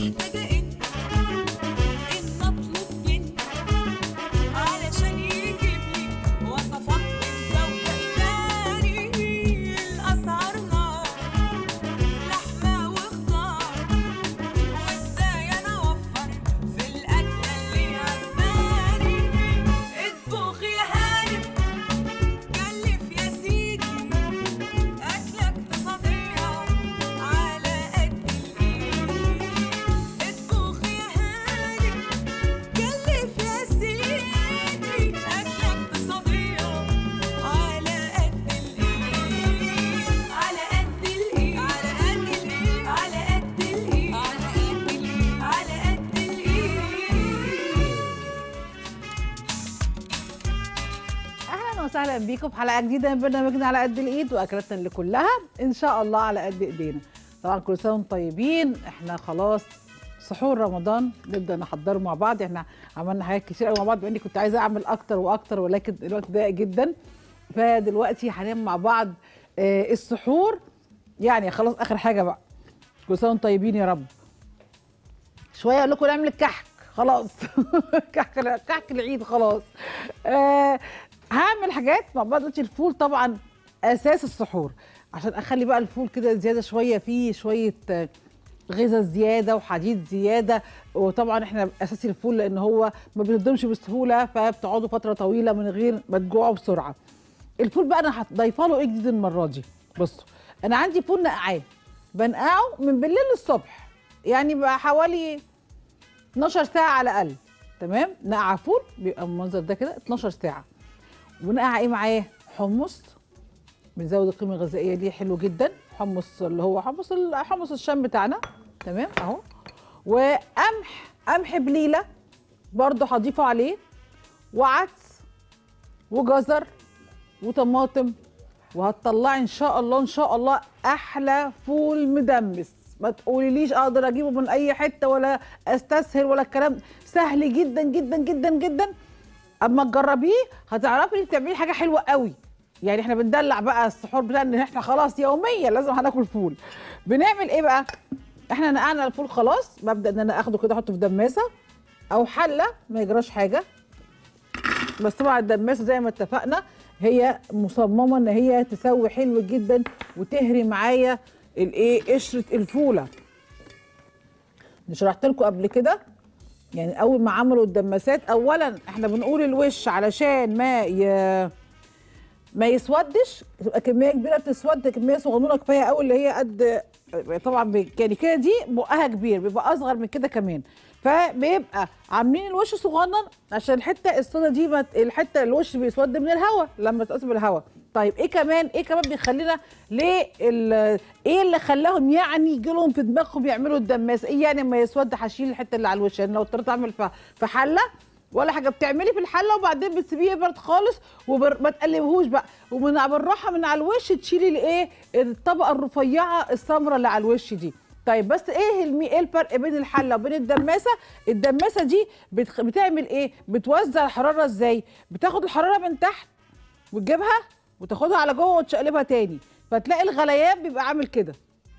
محتاجة انت ان اطلب منك علشان يجيب لي وصفات من ذوقك تاني الاسعار نار لحمة وخضار وازاي انا اوفر في الاكلة اللي عجباني اطبخ يا هانم كلف يا سيدي اكلك تصديع على قد الايد اطبخ يا هانم كلف يا سيدي اكلك تصديع على قد الايد على قد الايد على قد الايد على قد الايد على قد الايد على قد الايد اهلا وسهلا بيكم في حلقه جديده من برنامجنا على قد الايد واكلاتنا اللي كلها ان شاء الله على قد ايدينا طبعا كل سنه وانتم طيبين احنا خلاص سحور رمضان نبدا نحضره مع بعض احنا عملنا حاجات كتير قوي مع بعض باني كنت عايزه اعمل اكتر واكتر ولكن الوقت ضيق جدا فدلوقتي هنعمل مع بعض آه، السحور يعني خلاص اخر حاجه بقى كل سنه وانتم طيبين يا رب شويه اقول لكم نعمل الكحك خلاص كحك كحك العيد خلاص آه هعمل حاجات مع بعض دلوقتي الفول طبعا اساس السحور عشان اخلي بقى الفول كده زياده شويه فيه شويه آه، غذاء زياده وحديد زياده وطبعا احنا اساسي الفول لان هو ما بيهضمش بسهوله فبتقعدوا فتره طويله من غير ما تجوعوا بسرعه الفول بقى انا ضايفه له ايه جديد المره دي بصوا انا عندي فول نقعان بنقعه من بالليل للصبح يعني بقى حوالي 12 ساعه على الاقل تمام نقع فول بيبقى المنظر ده كده 12 ساعه ونقع ايه معاه حمص بنزود القيمه الغذائيه ليه حلو جدا حمص اللي هو حمص ال- حمص الشام بتاعنا تمام اهو وقمح قمح بليله برضو هضيفه عليه وعدس وجزر وطماطم وهتطلعي ان شاء الله ان شاء الله احلى فول مدمس ما تقوليليش اقدر اجيبه من اي حته ولا استسهل ولا الكلام سهل جدا جدا جدا جدا اما تجربيه هتعرفي انك بتعملي حاجه حلوه قوي يعني احنا بندلع بقى السحور بتاعنا ان احنا خلاص يوميا لازم هناكل فول بنعمل ايه بقى احنا نقعنا الفول خلاص ببدا ان انا اخده كده احطه في دماسه او حله ما يجراش حاجه بس طبعا الدماسه زي ما اتفقنا هي مصممه ان هي تسوي حلو جدا وتهري معايا الايه قشره الفوله شرحت لكم قبل كده يعني اول ما عملوا الدماسات اولا احنا بنقول الوش علشان ما ي... ما يسودش تبقى كميه كبيره تسود كميه صغنونه كفايه قوي اللي هي قد طبعا ب- يعني كده دي بقها كبير بيبقى اصغر من كده كمان فبيبقى عاملين الوش صغنن عشان الحته السودا دي ما ت- الحته الوش بيسود من الهواء لما تقص بالهواء طيب ايه كمان ايه كمان بيخلينا ليه ال- ايه اللي خلاهم يعني يجي لهم في دماغهم يعملوا الدماس ايه يعني ما يسود هشيل الحته اللي على الوش يعني لو اضطريت اعمل ف- في حله ولا حاجه بتعملي في الحله وبعدين بتسيبيه يبرد خالص وما تقلبهوش بقى ومن بالراحه من على الوش تشيلي الايه الطبقه الرفيعه السمراء اللي على الوش دي طيب بس ايه المي ايه الفرق بين الحله وبين الدماسه الدماسه دي بتخ... بتعمل ايه بتوزع الحراره ازاي بتاخد الحراره من تحت وتجيبها وتاخدها على جوه وتشقلبها تاني فتلاقي الغليان بيبقى عامل كده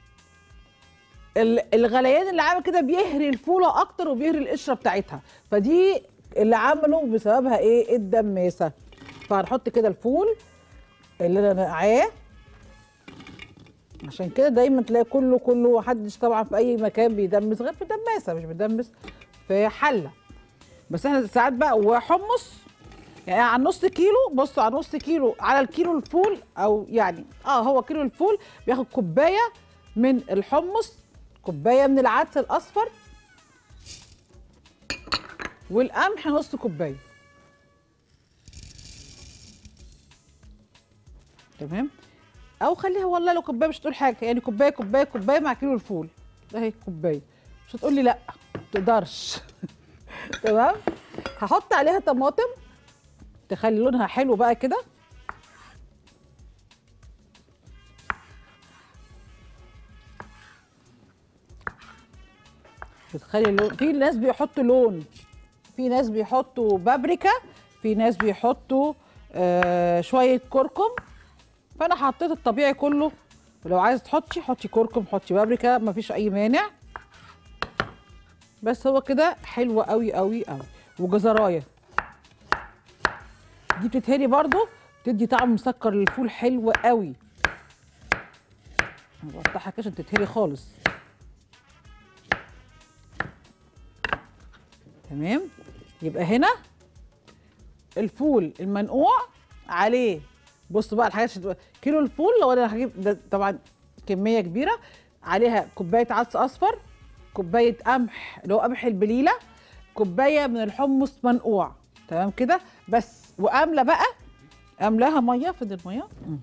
ال- الغليان اللي عامل كده بيهري الفوله اكتر وبيهري القشره بتاعتها فدي اللي عمله بسببها ايه الدماسه فهنحط كده الفول اللي انا نقعاه عشان كده دايما تلاقي كله كله محدش طبعا في اي مكان بيدمس غير في دماسه مش بيدمس في حله بس احنا ساعات بقى وحمص يعني على نص كيلو بصوا على نص كيلو على الكيلو الفول او يعني اه هو كيلو الفول بياخد كوبايه من الحمص كوبايه من العدس الاصفر والقمح نص كوبايه تمام او خليها والله لو كوبايه مش هتقول حاجه يعني كوبايه كوبايه كوبايه مع كيلو الفول اهي كوبايه مش هتقول لي لا ما تقدرش تمام هحط عليها طماطم تخلي لونها حلو بقى كده بتخلي اللون في ناس بيحطوا لون في ناس بيحطوا بابريكا في ناس بيحطوا آه شويه كركم فانا حطيت الطبيعي كله ولو عايزه تحطي حطي كركم حطي بابريكا مفيش اي مانع بس هو كده حلو قوي قوي قوي وجزرايه دي بتتهري برضو تدي طعم مسكر للفول حلو قوي انا بقطعها كده عشان تتهري خالص تمام يبقى هنا الفول المنقوع عليه بصوا بقى الحاجات عشان تبقى- كيلو الفول لو انا هجيب ده طبعا كميه كبيره عليها كوبايه عدس اصفر كوبايه قمح اللي هو قمح البليله كوبايه من الحمص منقوع تمام كده بس واملى بقى املاها ميه فين الميه مم.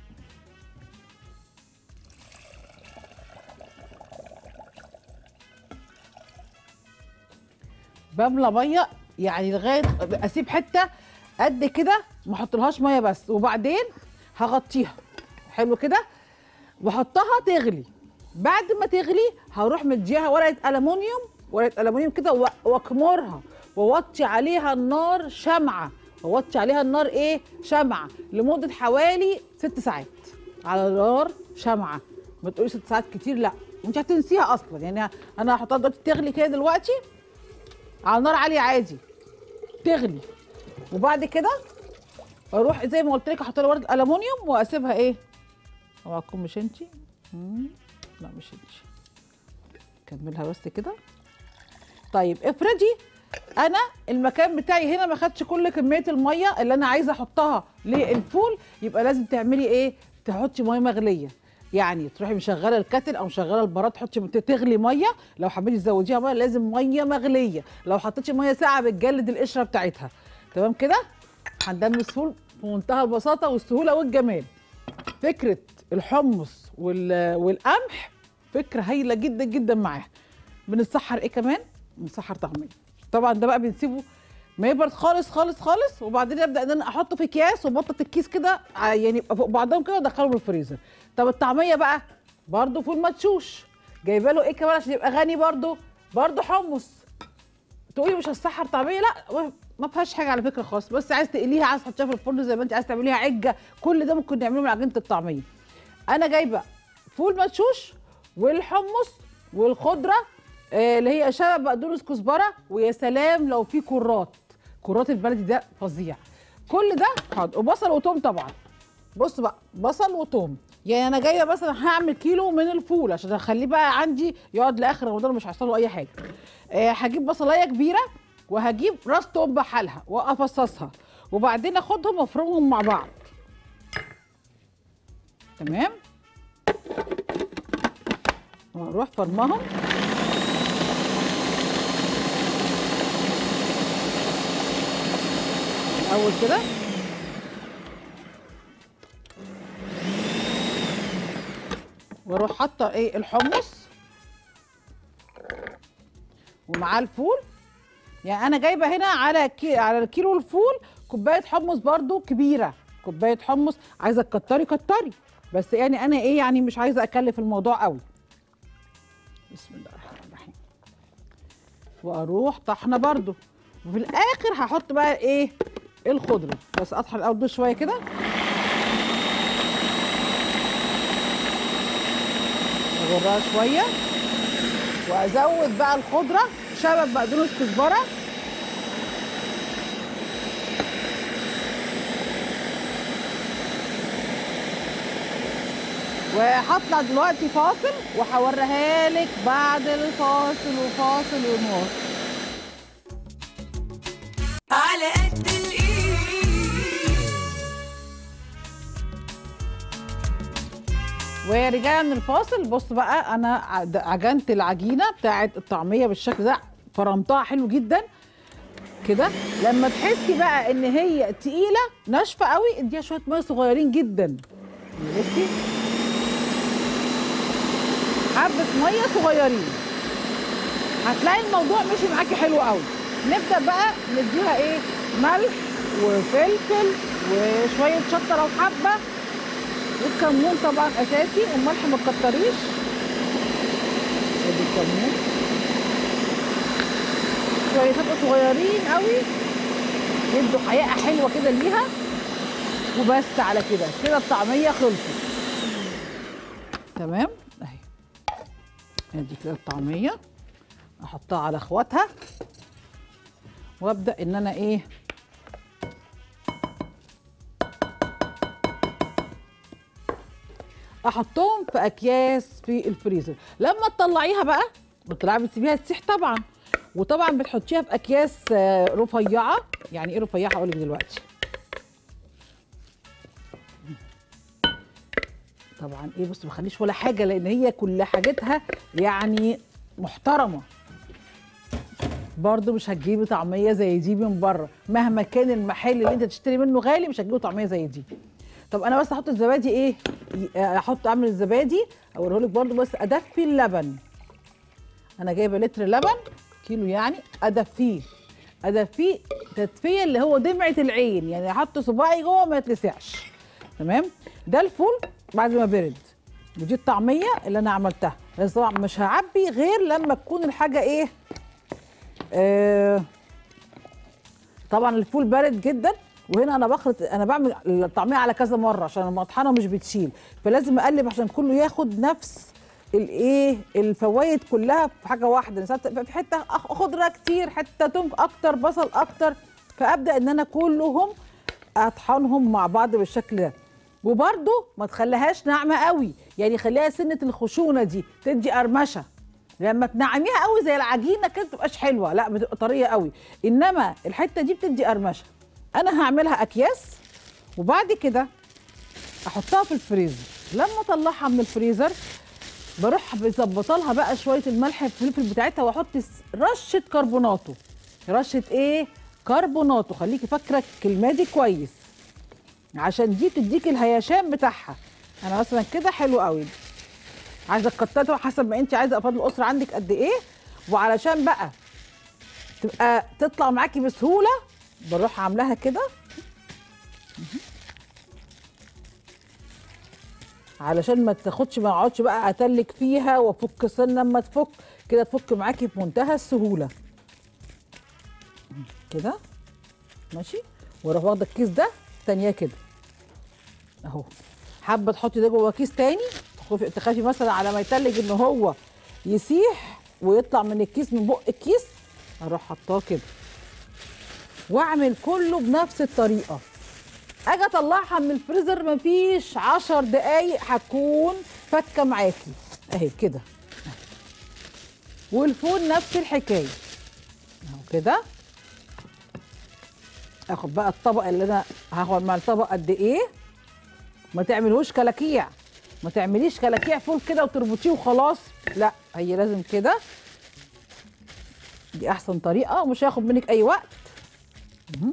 بملى ميه يعني لغايه اسيب حته قد كده ما احطلهاش ميه بس وبعدين هغطيها حلو كده واحطها تغلي بعد ما تغلي هروح مديها ورقه الومنيوم ورقه الومنيوم كده و- واكمرها واوطي عليها النار شمعه واوطي عليها النار ايه شمعه لمده حوالي ست ساعات على نار شمعه ما تقولي ست ساعات كتير لا انت هتنسيها اصلا يعني انا هحطها دلوقتي تغلي كده دلوقتي على نار عاليه عادي تغلي وبعد كده اروح زي ما قلت لك احط لها ورده الومنيوم واسيبها ايه اوعى تكون مش انتي مم، لا مش انتي كملها بس كده طيب افرضي انا المكان بتاعي هنا ما خدش كل كميه الميه اللي انا عايزه احطها للفول يبقى لازم تعملي ايه تحطي ميه مغليه يعني تروحي مشغله الكتل او مشغله البراد تحطي تغلي ميه لو حبيتي تزوديها ميه لازم ميه مغليه لو حطيتي ميه ساقعه بتجلد القشره بتاعتها تمام كده هندمس فول في منتهى البساطه والسهوله والجمال فكره الحمص وال- والقمح فكره هايله جدا جدا معاها بنتسحر ايه كمان بنسحر طعميه طبعا ده بقى بنسيبه ما يبرد خالص خالص خالص وبعدين ابدا ان انا احطه في اكياس وبطط الكيس كده ع- يعني يبقى فوق بعضهم كده وادخلهم الفريزر طب الطعميه بقى برضه فول مدشوش جايبه له ايه كمان عشان يبقى غني برضه برضه حمص تقولي مش هتسحر طعميه لا ما- ما فيهاش حاجه على فكره خالص بس عايز تقليها عايز تحطيها في الفرن زي ما انت عايز تعمليها عجه كل ده ممكن نعمله من عجينه الطعميه انا جايبه فول مدشوش والحمص والخضره آه، اللي هي شبت بقدونس كزبره ويا سلام لو في كرات كرات البلدي ده فظيع كل ده حاضر وبصل وتوم طبعا بص بقى بصل وتوم يعني انا جايه مثلا هعمل كيلو من الفول عشان اخليه بقى عندي يقعد لاخر رمضان مش هيحصل له اي حاجه آه هجيب بصلايه كبيره وهجيب راس توم بحالها وافصصها وبعدين اخدهم وافرمهم مع بعض تمام واروح فرمهم الاول كده واروح حاطه ايه الحمص ومعاه الفول يعني انا جايبه هنا على كي على الكيلو الفول كوبايه حمص برضو كبيره كوبايه حمص عايزه تكتري كتري بس يعني انا ايه يعني مش عايزه اكلف الموضوع قوي بسم الله الرحمن الرحيم واروح طحنه برضو وفي الاخر هحط بقى ايه الخضره بس اطحن الاول دول شويه كده اغرها شويه وازود بقى الخضره شبت بقدونس كزبره وهطلع دلوقتي فاصل وهوريها لك بعد الفاصل وفاصل ونواصل على قد الايد ورجعنا من الفاصل بص بقى انا عد- عجنت العجينه بتاعت الطعميه بالشكل ده فرمتها حلو جدا كده لما تحسي بقى ان هي تقيله ناشفه قوي اديها شويه ميه صغيرين جدا بصي حبه ميه صغيرين هتلاقي الموضوع مشي معاكي حلو قوي نبدا بقى نديها ايه ملح وفلفل وشويه شطه لو حابه والكمون طبعا اساسي والملح ما تكتريش ادي الكمون شويه شطه صغيرين قوي يدوا حياءه حلوه كده ليها وبس على كده كده الطعميه خلصت تمام اهي ادي كده الطعميه احطها على اخواتها وابدا ان انا ايه احطهم في اكياس في الفريزر لما تطلعيها بقى بتطلعي بتسيبيها تسيح طبعا وطبعا بتحطيها في اكياس آه، رفيعه يعني ايه رفيعه اقول لك دلوقتي طبعا ايه بص ما بخليش ولا حاجه لان هي كل حاجتها يعني محترمه برضه مش هتجيبي طعميه زي دي من بره مهما كان المحل اللي انت تشتري منه غالي مش هتجيبي طعميه زي دي طب انا بس احط الزبادي ايه ي- احط اعمل الزبادي اوريه لك برضه بس ادفي اللبن انا جايبه لتر لبن كيلو يعني ادفيه ادفيه تدفيه اللي هو دمعه العين يعني احط صباعي جوه ما يتلسعش تمام ده الفول بعد ما برد ودي الطعميه اللي انا عملتها بس طبعا مش هعبي غير لما تكون الحاجه ايه آه طبعا الفول بارد جدا وهنا انا بخلط انا بعمل الطعميه على كذا مره عشان المطحنه مش بتشيل فلازم اقلب عشان كله ياخد نفس الايه الفوائد كلها في حاجه واحده ساعات تبقى في حته أخ- خضره كتير حته توم اكتر بصل اكتر فابدا ان انا كلهم اطحنهم مع بعض بالشكل ده وبرده ما تخليهاش ناعمه قوي يعني خليها سنه الخشونه دي تدي قرمشه لما تنعميها قوي زي العجينه كده تبقاش حلوه لا بتبقى طريه قوي انما الحته دي بتدي قرمشه انا هعملها اكياس وبعد كده احطها في الفريزر لما اطلعها من الفريزر بروح بظبطها لها بقى شويه الملح الفلفل بتاعتها واحط س- رشه كربوناتو رشه ايه كربوناتو خليكي فاكره الكلمه دي كويس عشان دي تديك الهيشان بتاعها انا مثلا كده حلو قوي عايزه تكتري حسب ما انت عايزه افراد الاسره عندك قد ايه وعلشان بقى تبقى تطلع معاكي بسهوله بروح عاملاها كده علشان ما تاخدش ما اقعدش بقى اتلك فيها وافك سنه اما تفك كده تفك معاكي بمنتهى السهوله كده ماشي واروح واخده الكيس ده تانية كده اهو حابه تحطي ده جوه كيس تاني تخافي تخافي مثلا على ما يتلج ان هو يسيح ويطلع من الكيس من بق الكيس اروح حطاه كده واعمل كله بنفس الطريقه اجي اطلعها من الفريزر مفيش عشر دقايق هتكون فكه معاكي اهي كده والفول نفس الحكايه اهو كده اخد بقى الطبق اللي انا هاخد مع الطبق قد ايه ما تعملهوش كلاكيع ما تعمليش كلاكيع فول كده وتربطيه وخلاص لا هي لازم كده دي احسن طريقه ومش هياخد منك اي وقت مهم.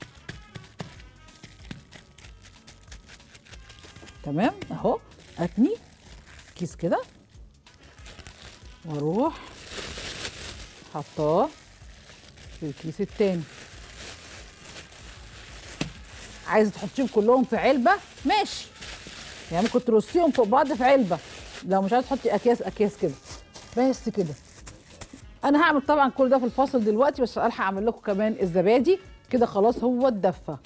تمام اهو اتني كيس كده واروح حطاه في الكيس التاني عايزه تحطيهم كلهم في علبه ماشي يعني ممكن ترصيهم فوق بعض في علبه لو مش عايزه تحطي اكياس اكياس كده بس كده انا هعمل طبعا كل ده في الفاصل دلوقتي بس الحق اعمل لكم كمان الزبادي كده خلاص هو اتدفى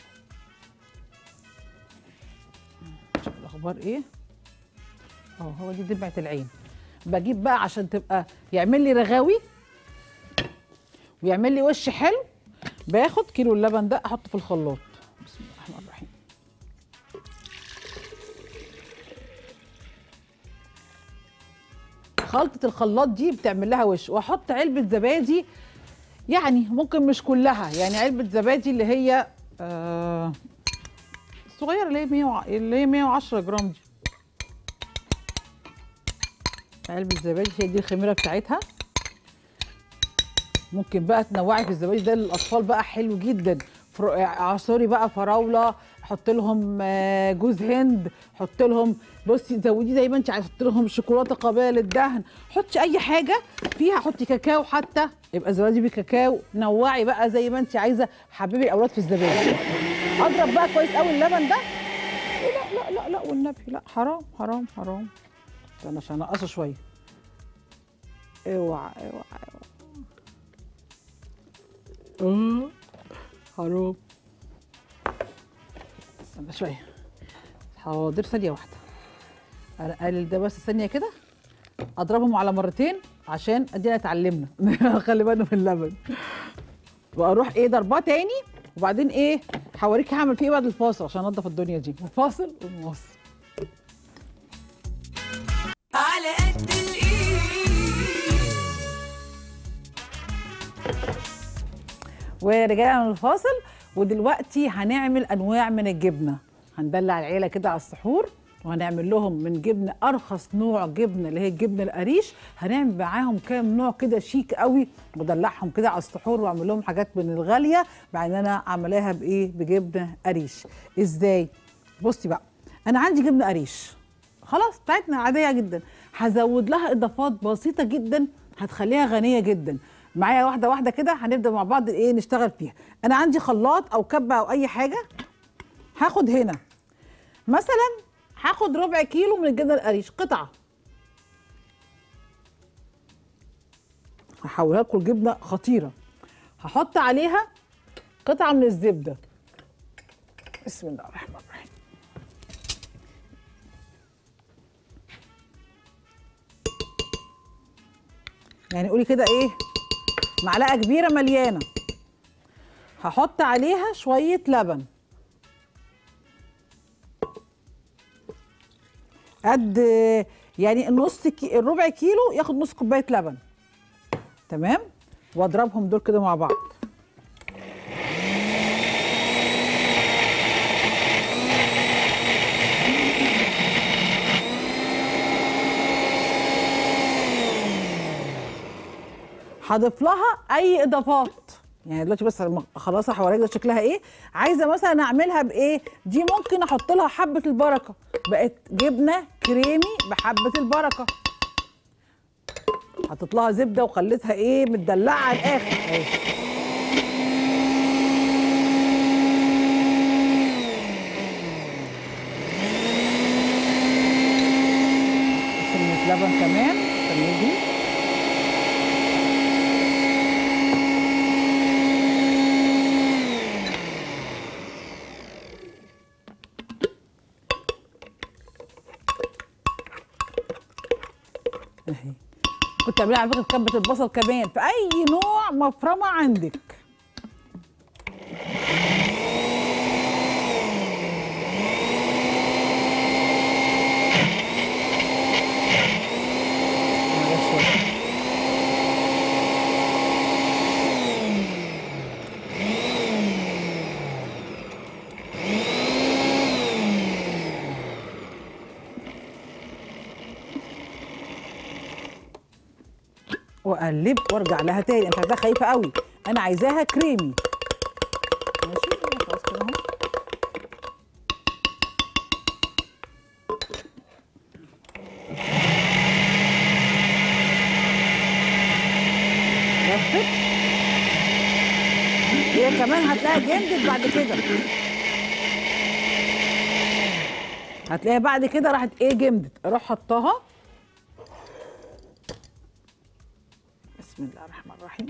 شوف الاخبار ايه اه هو دي دمعه العين بجيب بقى عشان تبقى يعمل لي رغاوي ويعمل لي وش حلو باخد كيلو اللبن ده احطه في الخلاط بسم الله الرحمن الرحيم خلطة الخلاط دي بتعمل لها وش واحط علبة زبادي يعني ممكن مش كلها يعني علبة زبادي اللي هي آه الصغيرة اللي هي 100 وع- اللي هي 110 جرام دي علبة زبادي هي دي الخميرة بتاعتها ممكن بقى تنوعي في الزبادي ده للاطفال بقى حلو جدا فر- عصوري بقى فراوله حط لهم آه، جوز هند حط لهم بصي زودي زي ما انت عايزه حط لهم شوكولاته قابله للدهن حطي اي حاجه فيها حطي كاكاو حتى يبقى زبادي بكاكاو نوعي بقى زي ما انت عايزه حبيبي الاولاد في الزبادي اضرب بقى كويس قوي اللبن ده إيه لا لا لا لا والنبي لا حرام حرام حرام استنى عشان انقصه شويه اوعى اوعى اوعى اه حرام استنى شويه حاضر ثانيه واحده انا اقلل ده بس ثانيه كده اضربهم على مرتين عشان ادينا اتعلمنا خلي بالنا من اللبن واروح ايه ضرباه تاني وبعدين ايه هوريك هعمل فيه إيه بعد الفاصل عشان انضف الدنيا دي فاصل ونواصل على قد الايد ورجعنا من الفاصل ودلوقتي هنعمل انواع من الجبنه هندلع العيله كده على السحور وهنعمل لهم من جبنه ارخص نوع جبنه اللي هي الجبنه القريش هنعمل معاهم كام نوع كده شيك قوي ودلعهم كده على السحور واعمل لهم حاجات من الغاليه مع ان انا عاملاها بايه بجبنه قريش ازاي بصي بقى انا عندي جبنه قريش خلاص بتاعتنا عاديه جدا هزود لها اضافات بسيطه جدا هتخليها غنيه جدا معايا واحده واحده كده هنبدا مع بعض ايه نشتغل فيها انا عندي خلاط او كبه او اي حاجه هاخد هنا مثلا هاخد ربع كيلو من الجبنه القريش قطعه هحولها لكم الجبنه خطيره هحط عليها قطعه من الزبده بسم الله الرحمن الرحيم يعني قولي كده ايه معلقه كبيره مليانه هحط عليها شويه لبن قد يعني النص كي الربع كيلو ياخد نص كوبايه لبن تمام واضربهم دول كده مع بعض هضيف لها اي اضافات يعني دلوقتي بس لما خلاص هوريك ده شكلها ايه عايزه مثلا اعملها بايه دي ممكن احط لها حبه البركه بقت جبنه كريمي بحبه البركه حطيت لها زبده وخليتها ايه متدلعه على الاخر اهي سنة لبن كمان تمام اهي كنت تعمليها على فكره بكبه البصل كمان في اي نوع مفرمه عندك معلش شوية. واقلب وارجع لها تاني انت عايزاها خايفه قوي انا عايزاها كريمي ماشي خلاص كده اهو لفت هي كمان هتلاقيها جمدت بعد كده هتلاقيها بعد كده راحت ايه جمدت اروح حطاها بسم الله الرحمن الرحيم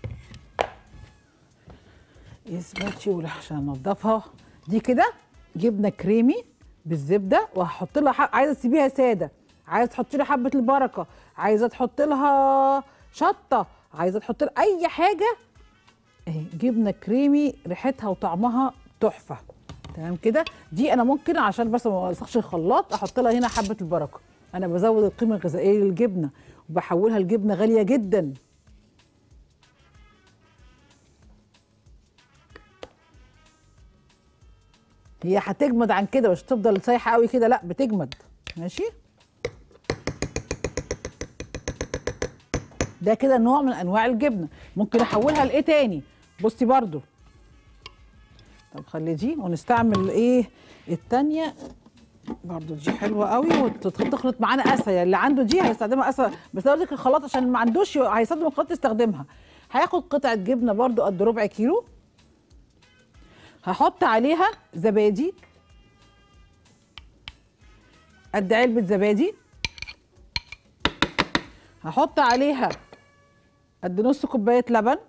يثبت ولا عشان انضفها دي كده جبنه كريمي بالزبده وهحط لها ح- عايزه تسيبيها ساده عايزه تحطي لها حبه البركه عايزه تحط لها شطه عايزه تحط لها اي حاجه اهي جبنه كريمي ريحتها وطعمها تحفه تمام كده دي انا ممكن عشان بس ما اوسخش الخلاط احط لها هنا حبه البركه انا بزود القيمه الغذائيه للجبنه وبحولها لجبنه غاليه جدا هي هتجمد عن كده مش تفضل سايحه قوي كده لا بتجمد ماشي ده كده نوع من انواع الجبنه ممكن احولها لايه تاني بصي برضو طب خلي دي ونستعمل ايه التانية برضو دي حلوه قوي وتخلط معانا اسهل يعني اللي عنده دي هيستخدمها اسهل بس اقول لك الخلاط عشان اللي ما عندوش هيستخدم الخلاط يستخدمها هياخد قطعه جبنه برضو قد ربع كيلو هحط عليها زبادي قد علبه زبادي هحط عليها قد نص كوبايه لبن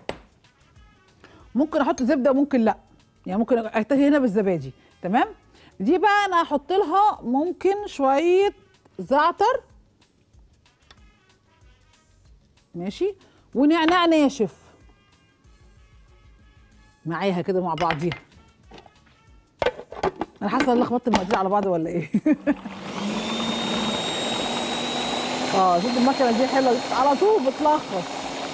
ممكن احط زبده وممكن لا يعني ممكن اكتفي هنا بالزبادي تمام دي بقى انا هحط لها ممكن شويه زعتر ماشي ونعناع ناشف معاها كده مع بعضيها انا حاسه ان لخبطت المقادير على بعض ولا ايه اه شوف المكنه دي حلوه على طول بتلخص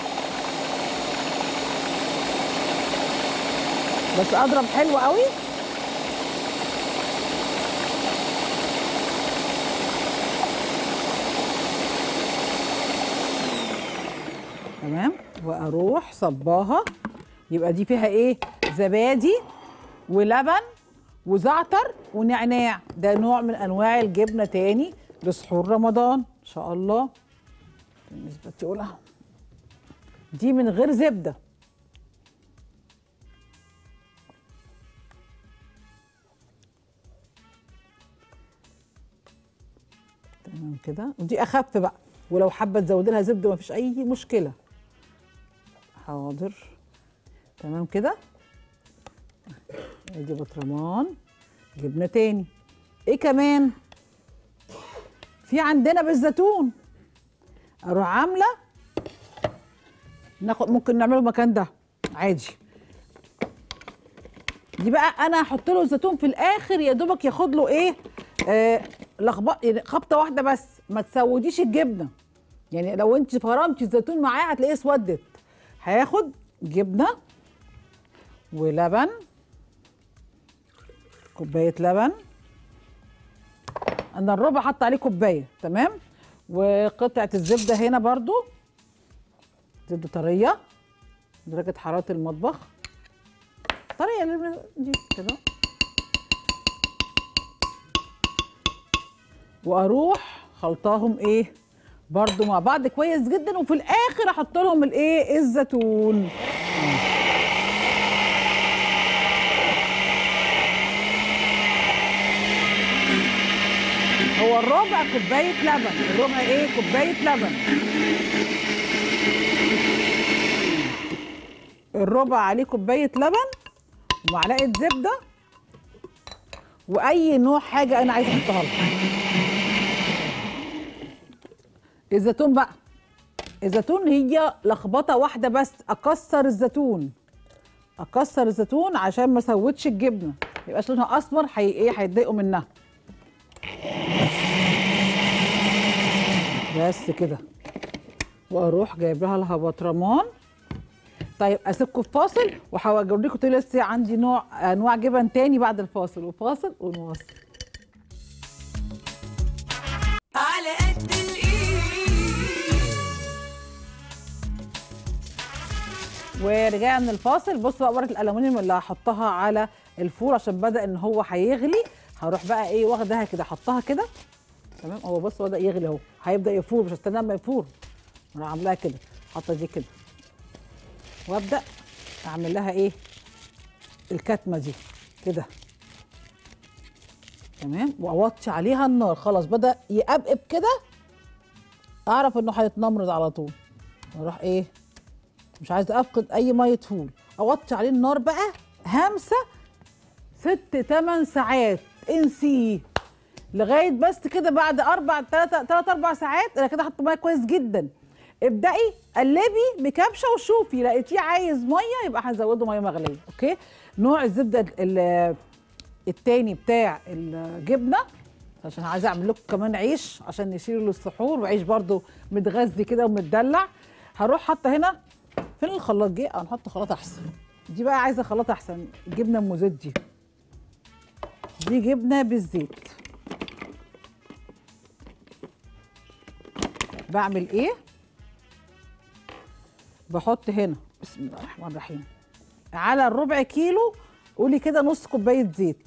بس اضرب حلو قوي تمام واروح صباها يبقى دي فيها ايه زبادي ولبن وزعتر ونعناع ده نوع من انواع الجبنه تاني لسحور رمضان ان شاء الله بالنسبه تقولها دي من غير زبده تمام كده ودي اخف بقى ولو حابه تزودي لها زبده مفيش اي مشكله حاضر تمام كده ادي بطرمان جبنه تاني ايه كمان في عندنا بالزيتون اروح عامله ناخد ممكن نعمله المكان ده عادي دي بقى انا هحط له الزيتون في الاخر يا دوبك ياخد له ايه آه لخبط يعني خبطه واحده بس ما تسوديش الجبنه يعني لو انت فرمتي الزيتون معاه هتلاقيه اسودت هياخد جبنه ولبن كوبايه لبن انا الربع حط عليه كوبايه تمام وقطعه الزبده هنا برضو زبده طريه درجه حراره المطبخ طريه اللي دي كده واروح خلطاهم ايه برضو مع بعض كويس جدا وفي الاخر احط لهم الايه الزيتون هو الربع كوبايه لبن الربع ايه كوبايه لبن الربع عليه كوبايه لبن ومعلقه زبده واي نوع حاجه انا عايزه احطها لها الزيتون بقى الزيتون هي لخبطه واحده بس اكسر الزيتون اكسر الزيتون عشان ما اسودش الجبنه ما يبقاش لونها اسمر حي ايه هيتضايقوا منها بس كده واروح جايب لها لها بطرمان طيب اسيبكم في فاصل وهوريكم تاني لسه عندي نوع انواع جبن تاني بعد الفاصل وفاصل ونواصل على قد الايد ورجعنا من الفاصل بصوا بقى ورقه الالومنيوم اللي هحطها على الفور عشان بدا ان هو هيغلي هروح بقى ايه واخدها كده احطها كده تمام هو بص بدا يغلي اهو هيبدا يفور مش هستنى اما يفور انا عاملاها كده حاطه دي كده وابدا اعمل لها ايه الكتمه دي كده تمام واوطي عليها النار خلاص بدا يقبقب كده اعرف انه هيتنمرض على طول اروح ايه مش عايزه افقد اي ميه فول اوطي عليه النار بقى همسه ست تمن ساعات انسيه لغايه بس كده بعد اربع ثلاثة ثلاث اربع ساعات انا كده حاطه ميه كويس جدا ابدأي قلبي بكبشه وشوفي لقيتيه عايز ميه يبقى هنزوده ميه مغليه اوكي نوع الزبده ال- التاني بتاع الجبنه عشان عايزه اعمل لكم كمان عيش عشان نشيله للسحور وعيش برضو متغذي كده ومتدلع هروح حاطه هنا فين الخلاط جه اه نحط خلاط احسن دي بقى عايزه خلاط احسن الجبنه ام زيت دي دي جبنه بالزيت بعمل ايه بحط هنا بسم الله الرحمن الرحيم على الربع كيلو قولي كده نص كوبايه زيت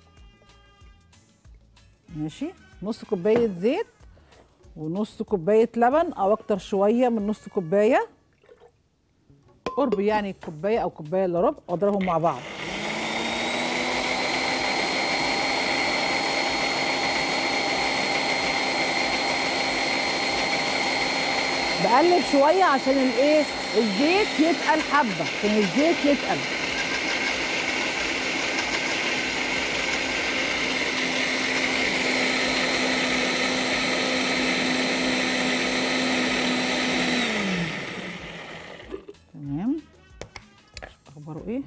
ماشي نص كوبايه زيت ونص كوبايه لبن او اكتر شويه من نص كوبايه قرب يعني كوبايه او كوبايه الا ربع واضربهم مع بعض بقلب شويه عشان الايه الزيت يتقل حبه عشان الزيت يتقل اهي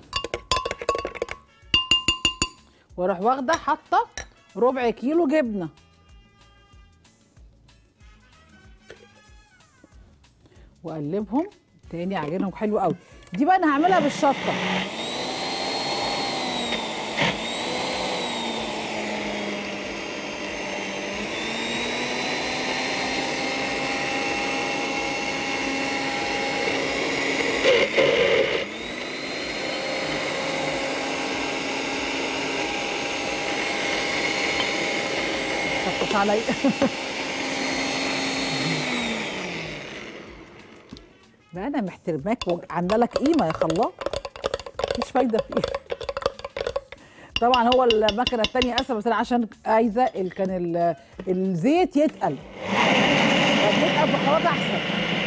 واروح واخده حاطه ربع كيلو جبنه واقلبهم تاني اعجنهم حلو قوي دي بقى انا هعملها بالشطه خفف علي بقى انا محترماك وعامله لك قيمه يا خلاق مفيش فايده فيها طبعا هو المكنه الثانيه اسهل بس انا عشان عايزه ال- كان ال- الزيت يتقل لما يتقل بخلاط احسن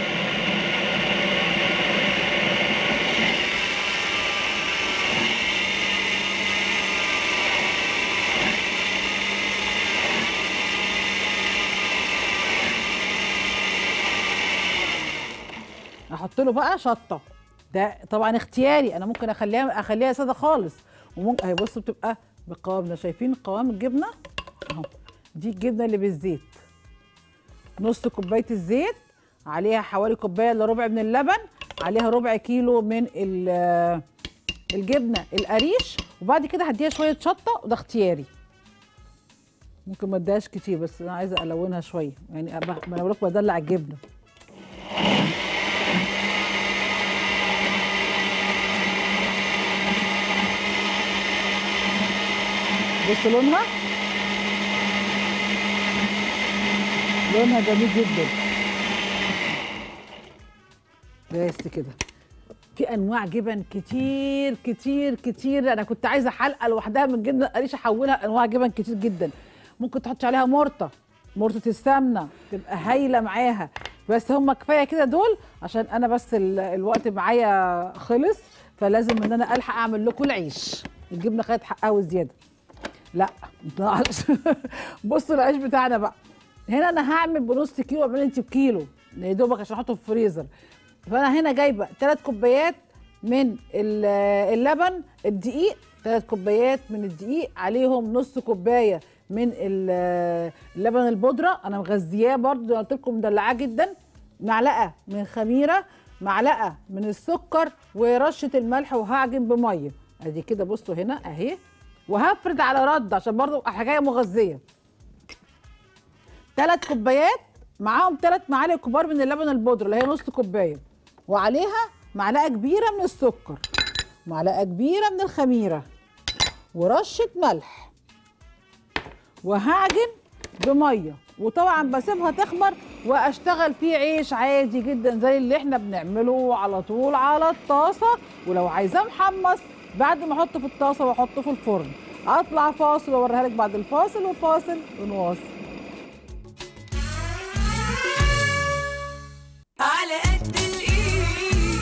احط له بقى شطه ده طبعا اختياري انا ممكن اخليها اخليها ساده خالص وممكن اهي بصوا بتبقى بالقوام ده شايفين قوام الجبنه اهو دي الجبنه اللي بالزيت نص كوبايه الزيت عليها حوالي كوبايه الا ربع من اللبن عليها ربع كيلو من ال- الجبنه القريش وبعد كده هديها شويه شطه وده اختياري ممكن ما اديهاش كتير بس انا عايزه الونها شويه يعني أبقى- ما انا بقول لك بدلع الجبنه بص لونها لونها جميل جدا بس كده في انواع جبن كتير كتير كتير انا كنت عايزه حلقه لوحدها من جبنه القريش احولها انواع جبن كتير جدا ممكن تحط عليها مرطه مرطه السمنه تبقى هايله معاها بس هم كفايه كده دول عشان انا بس ال- الوقت معايا خلص فلازم ان انا الحق اعمل لكم العيش الجبنه خدت حقها وزياده لا معلش. بصوا العيش بتاعنا بقى هنا انا هعمل بنص كيلو اعمل انت بكيلو يا دوبك عشان احطه في الفريزر فانا هنا جايبه ثلاث كوبايات من ال- اللبن الدقيق ثلاث كوبايات من الدقيق عليهم نص كوبايه من ال- اللبن البودره انا مغذياه برضو زي ما قلت لكم مدلعاه جدا معلقه من خميره معلقه من السكر ورشه الملح وهعجن بميه ادي كده بصوا هنا اهي وهفرد على رد عشان برضو حاجه مغذيه ثلاث كوبايات معاهم ثلاث معالق كبار من اللبن البودره اللي هي نص كوبايه وعليها معلقه كبيره من السكر معلقه كبيره من الخميره ورشه ملح وهعجن بميه وطبعا بسيبها تخمر واشتغل فيه عيش عادي جدا زي اللي احنا بنعمله على طول على الطاسه ولو عايزاه محمص بعد ما احطه في الطاسه واحطه في الفرن اطلع فاصل واوريها لك بعد الفاصل وفاصل ونواصل على قد الايد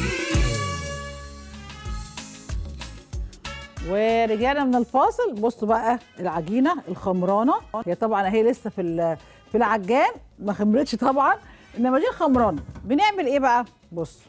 ورجعنا من الفاصل بصوا بقى العجينه الخمرانه هي طبعا اهي لسه في ال- في العجان ما خمرتش طبعا انما دي خمرانه بنعمل ايه بقى بصوا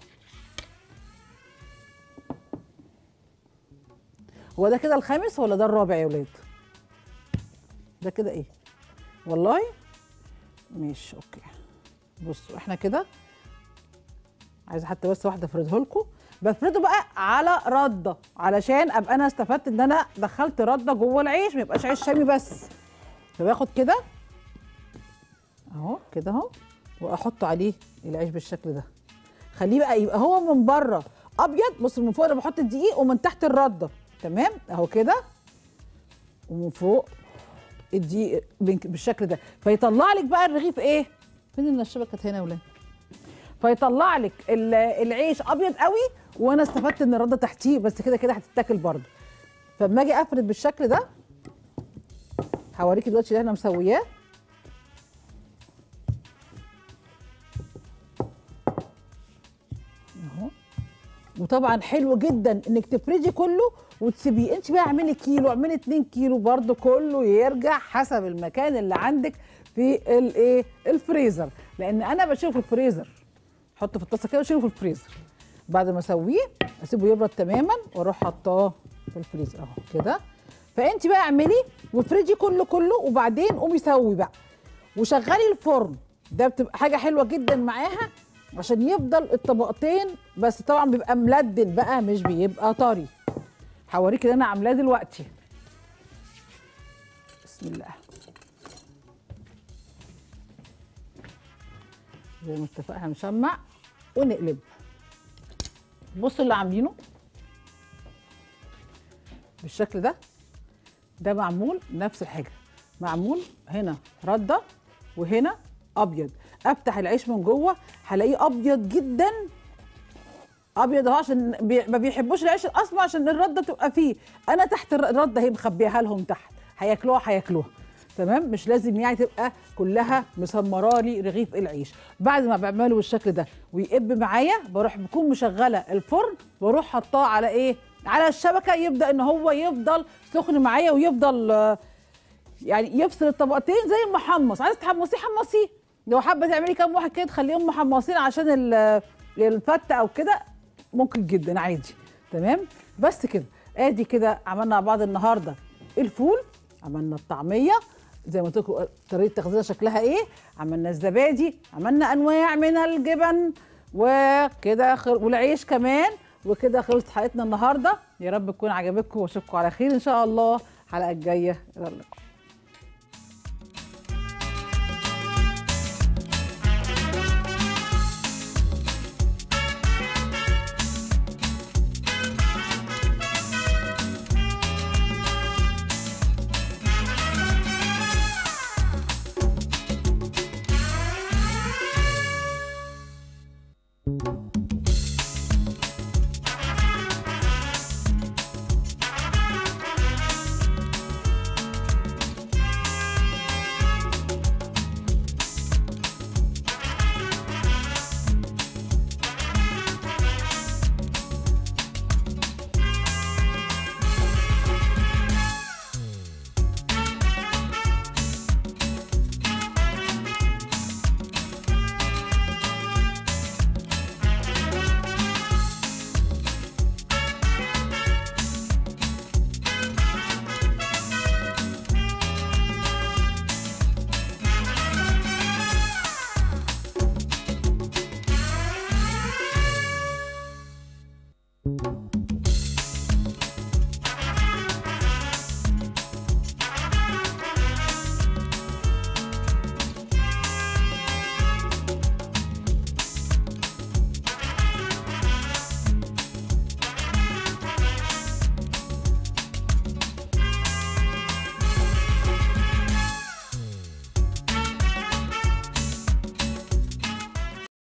هو ده كده الخامس ولا ده الرابع يا ولاد ده كده ايه والله ماشي اوكي بصوا احنا كده عايزه حتى بس واحده افرده لكم بفرده بقى على رده علشان ابقى انا استفدت ان انا دخلت رده جوه العيش ما يبقاش عيش شامي بس فباخد كده اهو كده اهو واحط عليه العيش بالشكل ده خليه بقى يبقى هو من بره ابيض بص من فوق انا بحط الدقيق ومن تحت الرده تمام اهو كده ومن فوق الدقيق بين- بالشكل ده فيطلع لك بقى الرغيف ايه فين النشابه كانت هنا يا ولاد فيطلع لك ال- العيش ابيض قوي وانا استفدت ان الرده تحتيه بس كده كده هتتاكل برضه فلما اجي افرد بالشكل ده هوريكي دلوقتي اللي انا مسوياه اهو وطبعا حلو جدا انك تفردي كله وتسيبيه انت بقى اعملي كيلو اعملي 2 كيلو برضو كله يرجع حسب المكان اللي عندك في الايه الفريزر لان انا بشيله في الفريزر احطه في الطاسه كده واشيله في الفريزر بعد ما اسويه اسيبه يبرد تماما واروح حطاه في الفريزر اهو كده فانت بقى اعملي وافرجي كله كله وبعدين قومي سوي بقى وشغلي الفرن ده بتبقى حاجه حلوه جدا معاها عشان يفضل الطبقتين بس طبعا بيبقى ملدن بقى مش بيبقى طري هوريك اللي انا عاملاه دلوقتي بسم الله زي ما اتفقنا هنشمع ونقلب بصوا اللي عاملينه بالشكل ده ده معمول نفس الحاجه معمول هنا رده وهنا ابيض افتح العيش من جوه هلاقيه ابيض جدا ابيض اهو عشان بي ما بيحبوش العيش الاسمر عشان الرده تبقى فيه انا تحت الر- الرده هي مخبيها لهم تحت هياكلوها هياكلوها تمام مش لازم يعني تبقى كلها مسمره لي رغيف العيش بعد ما بعمله بالشكل ده ويقب معايا بروح بكون مشغله الفرن واروح حطاه على ايه على الشبكه يبدا ان هو يفضل سخن معايا ويفضل آه، يعني يفصل الطبقتين زي المحمص عايز تحمصيه حمصيه لو حابه تعملي كام واحد كده تخليهم محمصين عشان ال- الفته او كده ممكن جدا عادي تمام بس كده ادي كده عملنا مع بعض النهارده الفول عملنا الطعميه زي ما قلت لكم طريقه تخزينها شكلها ايه عملنا الزبادي عملنا انواع من الجبن وكده خل... والعيش كمان وكده خلصت حلقتنا النهارده يا رب تكون عجبتكم واشوفكم على خير ان شاء الله الحلقه الجايه الى اللقاء